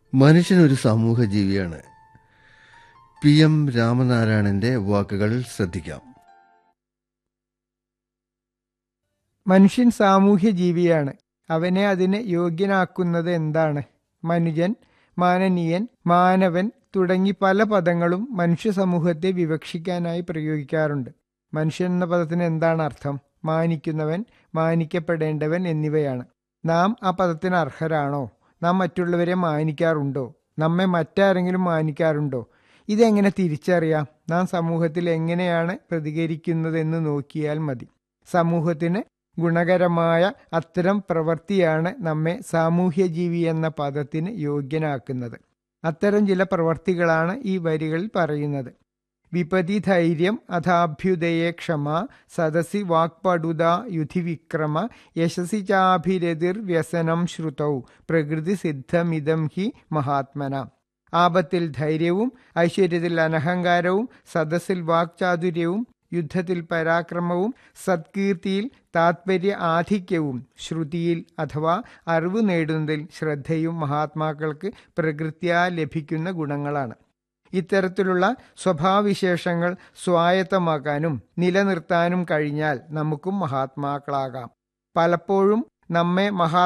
മനുഷ്യനൊരു സമൂഹ ജീവിയാണ് P M രാമനാരായണന്റെ വാക്കുകൾ ശ്രദ്ധിക്കാം മനുഷ്യൻ സാമൂഹ്യ ജീവിയാണ് അവനെ അതിന് യോഗ്യനാക്കുന്നത് എന്താണ് മനുജൻ മാനനീയൻ മാനവൻ തുടങ്ങി പല പദങ്ങളും മനുഷ്യ സമൂഹത്തെ വിവക്ഷിക്കാനായി പ്രയോഗിക്കാറുണ്ട് മനുഷ്യൻ എന്ന പദത്തിന് എന്താണ് അർത്ഥം മാനിക്കുന്നവൻ മാനിക്കപ്പെടേണ്ടവൻ എന്നിവയാണ് നാം ആ പദത്തിന് അർഹരാണോ നാം മറ്റുള്ളവരെ മാനിക്കാറുണ്ടോ നമ്മെ മറ്റാരെങ്കിലും മാനിക്കാറുണ്ടോ ഇതെങ്ങനെ തിരിച്ചറിയാം നാം സമൂഹത്തിൽ എങ്ങനെയാണ് പ്രതികരിക്കുന്നതെന്ന് നോക്കിയാൽ മതി സമൂഹത്തിന് ഗുണകരമായ അത്തരം പ്രവൃത്തിയാണ് നമ്മെ സാമൂഹ്യജീവി എന്ന പദത്തിന് യോഗ്യനാക്കുന്നത് അത്തരം ചില പ്രവർത്തികളാണ് ഈ വരികളിൽ പറയുന്നത് വിപതി ധൈര്യം അഥാഭ്യുദയേ ക്ഷമ സദസി വാക്പടുത യുധിവിക്രമ യശസി ചാഭിരതിർ വ്യസനം ശ്രുതൗ പ്രകൃതി സിദ്ധമിതം ഹി മഹാത്മന ആപത്തിൽ ധൈര്യവും ഐശ്വര്യത്തിൽ അനഹങ്കാരവും സദസ്സിൽ വാക്ചാതുര്യവും യുദ്ധത്തിൽ പരാക്രമവും സത്കീർത്തിയിൽ താത്പര്യ ആധിക്യവും ശ്രുതിയിൽ അഥവാ അറിവ് നേടുന്നതിൽ ശ്രദ്ധയും മഹാത്മാക്കൾക്ക് പ്രകൃത്യാ ലഭിക്കുന്ന ഗുണങ്ങളാണ് ഇത്തരത്തിലുള്ള സ്വഭാവവിശേഷങ്ങൾ സ്വായത്തമാക്കാനും നിലനിർത്താനും കഴിഞ്ഞാൽ നമുക്കും മഹാത്മാക്കളാകാം പലപ്പോഴും നമ്മെ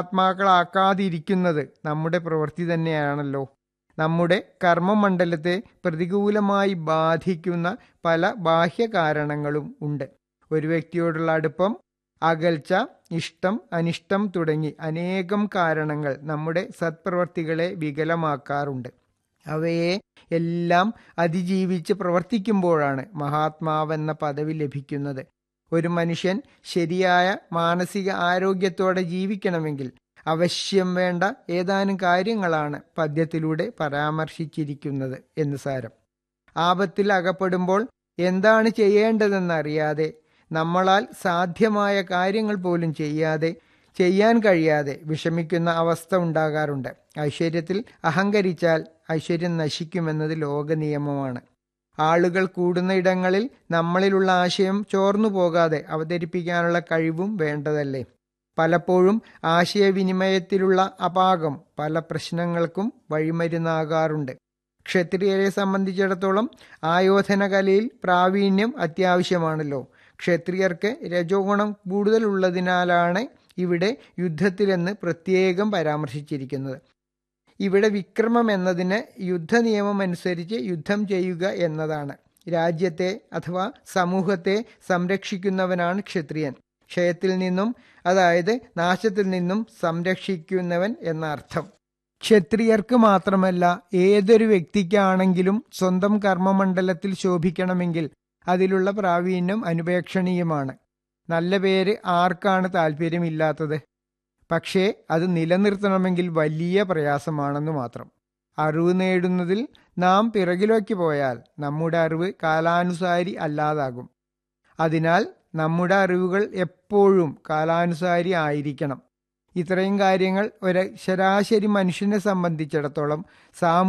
മഹാത്മാക്കളാക്കാതിരിക്കുന്നത് നമ്മുടെ പ്രവൃത്തി തന്നെയാണല്ലോ നമ്മുടെ കർമ്മമണ്ഡലത്തെ പ്രതികൂലമായി ബാധിക്കുന്ന പല ബാഹ്യ കാരണങ്ങളും ഉണ്ട് ഒരു വ്യക്തിയോടുള്ള അടുപ്പം അകൽച്ച ഇഷ്ടം അനിഷ്ടം തുടങ്ങി അനേകം കാരണങ്ങൾ നമ്മുടെ സത്പ്രവർത്തികളെ വികലമാക്കാറുണ്ട് അവയെ എല്ലാം അതിജീവിച്ച് പ്രവർത്തിക്കുമ്പോഴാണ് മഹാത്മാവെന്ന പദവി ലഭിക്കുന്നത് ഒരു മനുഷ്യൻ ശരിയായ മാനസിക ആരോഗ്യത്തോടെ ജീവിക്കണമെങ്കിൽ അവശ്യം വേണ്ട ഏതാനും കാര്യങ്ങളാണ് പദ്യത്തിലൂടെ പരാമർശിച്ചിരിക്കുന്നത് എന്ന് സാരം ആപത്തിൽ അകപ്പെടുമ്പോൾ എന്താണ് ചെയ്യേണ്ടതെന്നറിയാതെ നമ്മളാൽ സാധ്യമായ കാര്യങ്ങൾ പോലും ചെയ്യാതെ ചെയ്യാൻ കഴിയാതെ വിഷമിക്കുന്ന അവസ്ഥ ഉണ്ടാകാറുണ്ട് ഐശ്വര്യത്തിൽ അഹങ്കരിച്ചാൽ ഐശ്വര്യം നശിക്കുമെന്നത് ലോക നിയമമാണ് ആളുകൾ കൂടുന്ന ഇടങ്ങളിൽ നമ്മളിലുള്ള ആശയം ചോർന്നു പോകാതെ അവതരിപ്പിക്കാനുള്ള കഴിവും വേണ്ടതല്ലേ പലപ്പോഴും ആശയവിനിമയത്തിലുള്ള അപാകം പല പ്രശ്നങ്ങൾക്കും വഴിമരുന്നാകാറുണ്ട് ക്ഷത്രിയരെ സംബന്ധിച്ചിടത്തോളം ആയോധന കലയിൽ പ്രാവീണ്യം അത്യാവശ്യമാണല്ലോ ക്ഷത്രിയർക്ക് രജോഗുണം കൂടുതലുള്ളതിനാലാണ് ഇവിടെ യുദ്ധത്തിലെന്ന് പ്രത്യേകം പരാമർശിച്ചിരിക്കുന്നത് ഇവിടെ വിക്രമം എന്നതിന് യുദ്ധനിയമം അനുസരിച്ച് യുദ്ധം ചെയ്യുക എന്നതാണ് രാജ്യത്തെ അഥവാ സമൂഹത്തെ സംരക്ഷിക്കുന്നവനാണ് ക്ഷത്രിയൻ ക്ഷയത്തിൽ നിന്നും അതായത് നാശത്തിൽ നിന്നും സംരക്ഷിക്കുന്നവൻ എന്ന അർത്ഥം ക്ഷത്രിയർക്ക് മാത്രമല്ല ഏതൊരു വ്യക്തിക്കാണെങ്കിലും സ്വന്തം കർമ്മമണ്ഡലത്തിൽ ശോഭിക്കണമെങ്കിൽ അതിലുള്ള പ്രാവീണ്യം അനുപേക്ഷണീയമാണ് നല്ല പേര് ആർക്കാണ് താല്പര്യമില്ലാത്തത് പക്ഷേ അത് നിലനിർത്തണമെങ്കിൽ വലിയ പ്രയാസമാണെന്ന് മാത്രം അറിവ് നേടുന്നതിൽ നാം പിറകിലേക്ക് പോയാൽ നമ്മുടെ അറിവ് കാലാനുസാരി അല്ലാതാകും അതിനാൽ നമ്മുടെ അറിവുകൾ എപ്പോഴും കാലാനുസാരി ആയിരിക്കണം ഇത്രയും കാര്യങ്ങൾ ഒരു ശരാശരി മനുഷ്യനെ സംബന്ധിച്ചിടത്തോളം സാമൂഹ്യ